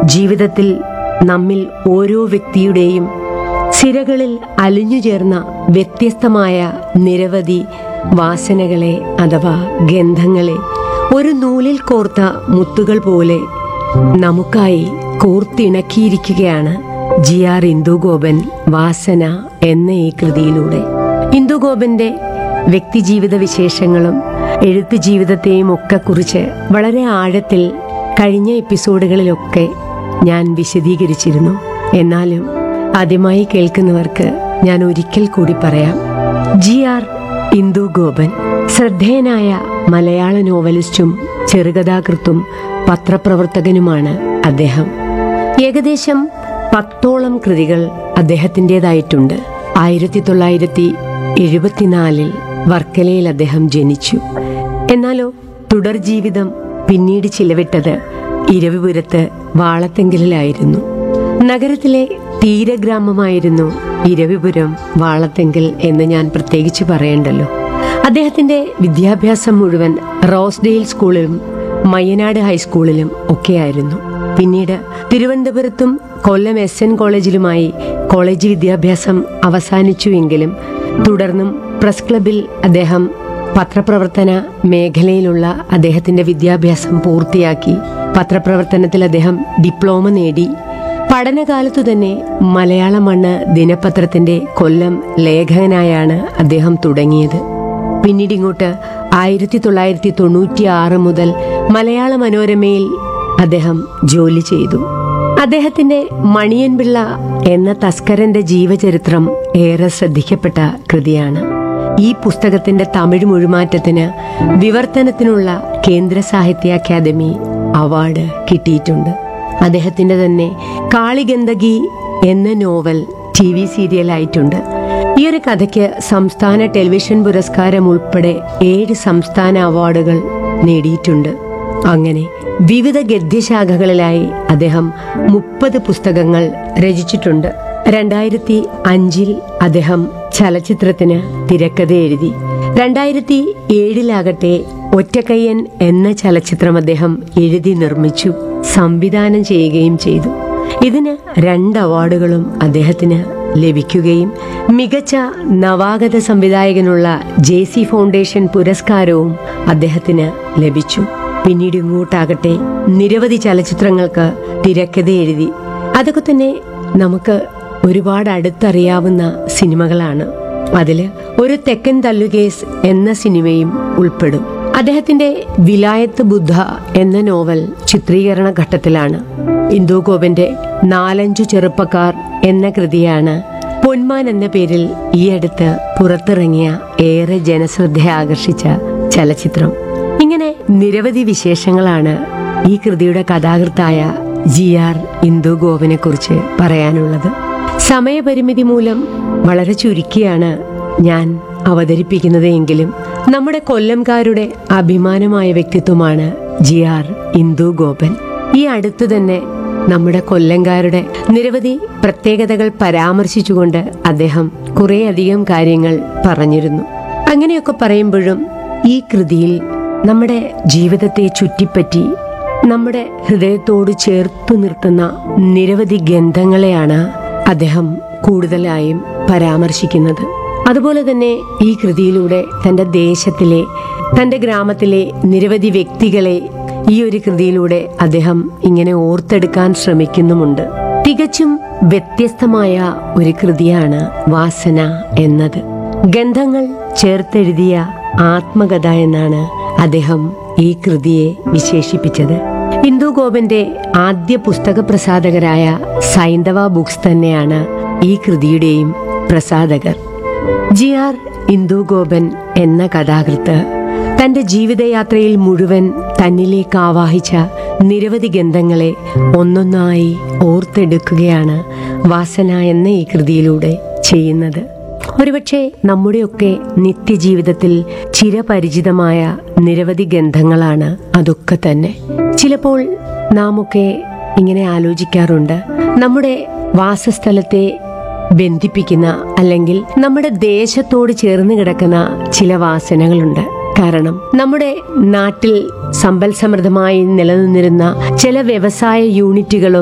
ജീവിതത്തിൽ നമ്മിൽ ഓരോ വ്യക്തിയുടെയും സിരകളിൽ അലിഞ്ഞുചേർന്ന വ്യത്യസ്തമായ നിരവധി വാസനകളെ അഥവാ ഗന്ധങ്ങളെ ഒരു നൂലിൽ കോർത്ത മുത്തുകൾ പോലെ നമുക്കായി കോർത്തിണക്കിയിരിക്കുകയാണ് ജി ആർ ഇന്ദുഗോപൻ വാസന എന്ന ഈ കൃതിയിലൂടെ ഇന്ദുഗോപന്റെ വ്യക്തിജീവിത വിശേഷങ്ങളും എഴുത്ത് ജീവിതത്തെയും ഒക്കെ കുറിച്ച് വളരെ ആഴത്തിൽ കഴിഞ്ഞ എപ്പിസോഡുകളിലൊക്കെ ഞാൻ വിശദീകരിച്ചിരുന്നു എന്നാലും ആദ്യമായി കേൾക്കുന്നവർക്ക് ഞാൻ ഒരിക്കൽ കൂടി പറയാം ജി ആർ ഇന്ദു ഗോപൻ ശ്രദ്ധേയനായ മലയാള നോവലിസ്റ്റും ചെറുകഥാകൃത്തും പത്രപ്രവർത്തകനുമാണ് അദ്ദേഹം ഏകദേശം പത്തോളം കൃതികൾ അദ്ദേഹത്തിൻ്റെതായിട്ടുണ്ട് ആയിരത്തി തൊള്ളായിരത്തി എഴുപത്തിനാലിൽ വർക്കലയിൽ അദ്ദേഹം ജനിച്ചു എന്നാലോ തുടർ ജീവിതം പിന്നീട് ചിലവിട്ടത് ഇരവിപുരത്ത് വാളത്തെങ്കലിലായിരുന്നു നഗരത്തിലെ തീരഗ്രാമമായിരുന്നു ഇരവിപുരം വാളത്തെങ്കിൽ എന്ന് ഞാൻ പ്രത്യേകിച്ച് പറയണ്ടല്ലോ അദ്ദേഹത്തിന്റെ വിദ്യാഭ്യാസം മുഴുവൻ റോസ്ഡെയിൽ സ്കൂളിലും മയ്യനാട് ഹൈസ്കൂളിലും ഒക്കെയായിരുന്നു പിന്നീട് തിരുവനന്തപുരത്തും കൊല്ലം എസ് എൻ കോളേജിലുമായി കോളേജ് വിദ്യാഭ്യാസം അവസാനിച്ചുവെങ്കിലും തുടർന്നും പ്രസ് ക്ലബിൽ അദ്ദേഹം പത്രപ്രവർത്തന മേഖലയിലുള്ള അദ്ദേഹത്തിന്റെ വിദ്യാഭ്യാസം പൂർത്തിയാക്കി പത്രപ്രവർത്തനത്തിൽ അദ്ദേഹം ഡിപ്ലോമ നേടി പഠനകാലത്തു തന്നെ മലയാള മണ്ണ് ദിനപത്രത്തിന്റെ കൊല്ലം ലേഖകനായാണ് അദ്ദേഹം തുടങ്ങിയത് പിന്നീട് ഇങ്ങോട്ട് ആയിരത്തി തൊള്ളായിരത്തി തൊണ്ണൂറ്റി ആറ് മുതൽ മലയാള മനോരമയിൽ അദ്ദേഹം ജോലി ചെയ്തു അദ്ദേഹത്തിന്റെ മണിയൻപിള്ള എന്ന തസ്കരന്റെ ജീവചരിത്രം ഏറെ ശ്രദ്ധിക്കപ്പെട്ട കൃതിയാണ് ഈ പുസ്തകത്തിന്റെ തമിഴ് മൊഴിമാറ്റത്തിന് വിവർത്തനത്തിനുള്ള കേന്ദ്ര സാഹിത്യ അക്കാദമി അവാർഡ് കിട്ടിയിട്ടുണ്ട് അദ്ദേഹത്തിന്റെ തന്നെ കാളിഗന്ദകി എന്ന നോവൽ ടി വി സീരിയലായിട്ടുണ്ട് ഈ ഒരു കഥയ്ക്ക് സംസ്ഥാന ടെലിവിഷൻ പുരസ്കാരം ഉൾപ്പെടെ ഏഴ് സംസ്ഥാന അവാർഡുകൾ നേടിയിട്ടുണ്ട് അങ്ങനെ വിവിധ ഗദ്യശാഖകളിലായി അദ്ദേഹം മുപ്പത് പുസ്തകങ്ങൾ രചിച്ചിട്ടുണ്ട് രണ്ടായിരത്തി അഞ്ചിൽ അദ്ദേഹം ചലച്ചിത്രത്തിന് തിരക്കഥ എഴുതി രണ്ടായിരത്തി ഏഴിലാകട്ടെ ഒറ്റക്കയ്യൻ എന്ന ചലച്ചിത്രം അദ്ദേഹം എഴുതി നിർമ്മിച്ചു സംവിധാനം ചെയ്യുകയും ചെയ്തു ഇതിന് രണ്ട് അവാർഡുകളും അദ്ദേഹത്തിന് ലഭിക്കുകയും മികച്ച നവാഗത സംവിധായകനുള്ള ജെ സി ഫൗണ്ടേഷൻ പുരസ്കാരവും അദ്ദേഹത്തിന് ലഭിച്ചു പിന്നീട് ഇങ്ങോട്ടാകട്ടെ നിരവധി ചലച്ചിത്രങ്ങൾക്ക് തിരക്കഥ എഴുതി അതൊക്കെ തന്നെ നമുക്ക് ഒരുപാട് അടുത്തറിയാവുന്ന സിനിമകളാണ് അതില് ഒരു തെക്കൻ തല്ലുകേസ് എന്ന സിനിമയും ഉൾപ്പെടും അദ്ദേഹത്തിന്റെ വിലായത്ത് ബുദ്ധ എന്ന നോവൽ ചിത്രീകരണ ഘട്ടത്തിലാണ് ഇന്ദു ഗോപന്റെ നാലഞ്ചു ചെറുപ്പക്കാർ എന്ന കൃതിയാണ് പൊന്മാൻ എന്ന പേരിൽ ഈ അടുത്ത് പുറത്തിറങ്ങിയ ഏറെ ജനശ്രദ്ധ ആകർഷിച്ച ചലച്ചിത്രം ഇങ്ങനെ നിരവധി വിശേഷങ്ങളാണ് ഈ കൃതിയുടെ കഥാകൃത്തായ ജി ആർ ഇന്ദു ഗോപനെ കുറിച്ച് പറയാനുള്ളത് സമയപരിമിതി മൂലം വളരെ ചുരുക്കിയാണ് ഞാൻ അവതരിപ്പിക്കുന്നത് എങ്കിലും നമ്മുടെ കൊല്ലംകാരുടെ അഭിമാനമായ വ്യക്തിത്വമാണ് ജി ആർ ഇന്ദു ഗോപൻ ഈ അടുത്തു തന്നെ നമ്മുടെ കൊല്ലംകാരുടെ നിരവധി പ്രത്യേകതകൾ പരാമർശിച്ചുകൊണ്ട് അദ്ദേഹം കുറേയധികം കാര്യങ്ങൾ പറഞ്ഞിരുന്നു അങ്ങനെയൊക്കെ പറയുമ്പോഴും ഈ കൃതിയിൽ നമ്മുടെ ജീവിതത്തെ ചുറ്റിപ്പറ്റി നമ്മുടെ ഹൃദയത്തോട് ചേർത്തു നിർത്തുന്ന നിരവധി ഗന്ധങ്ങളെയാണ് അദ്ദേഹം കൂടുതലായും പരാമർശിക്കുന്നത് അതുപോലെ തന്നെ ഈ കൃതിയിലൂടെ തന്റെ ദേശത്തിലെ തന്റെ ഗ്രാമത്തിലെ നിരവധി വ്യക്തികളെ ഈ ഒരു കൃതിയിലൂടെ അദ്ദേഹം ഇങ്ങനെ ഓർത്തെടുക്കാൻ ശ്രമിക്കുന്നുമുണ്ട് തികച്ചും വ്യത്യസ്തമായ ഒരു കൃതിയാണ് വാസന എന്നത് ഗന്ധങ്ങൾ ചേർത്തെഴുതിയ ആത്മകഥ എന്നാണ് അദ്ദേഹം ഈ കൃതിയെ വിശേഷിപ്പിച്ചത് ഇന്ദു ഗോപന്റെ ആദ്യ പുസ്തക പ്രസാധകരായ സൈന്ധവ ബുക്സ് തന്നെയാണ് ഈ കൃതിയുടെയും പ്രസാധകർ ജി ആർ ഇന്ദു ഗോപൻ എന്ന കഥാകൃത്ത് തന്റെ ജീവിതയാത്രയിൽ മുഴുവൻ തന്നിലേക്ക് ആവാഹിച്ച നിരവധി ഗന്ധങ്ങളെ ഒന്നൊന്നായി ഓർത്തെടുക്കുകയാണ് വാസന എന്ന ഈ കൃതിയിലൂടെ ചെയ്യുന്നത് ഒരുപക്ഷെ നമ്മുടെയൊക്കെ നിത്യജീവിതത്തിൽ ചിരപരിചിതമായ നിരവധി ഗന്ധങ്ങളാണ് അതൊക്കെ തന്നെ ചിലപ്പോൾ നാം ഒക്കെ ഇങ്ങനെ ആലോചിക്കാറുണ്ട് നമ്മുടെ വാസസ്ഥലത്തെ ബന്ധിപ്പിക്കുന്ന അല്ലെങ്കിൽ നമ്മുടെ ദേശത്തോട് ചേർന്ന് കിടക്കുന്ന ചില വാസനകളുണ്ട് കാരണം നമ്മുടെ നാട്ടിൽ സമ്പൽ സമൃദ്ധമായി നിലനിന്നിരുന്ന ചില വ്യവസായ യൂണിറ്റുകളും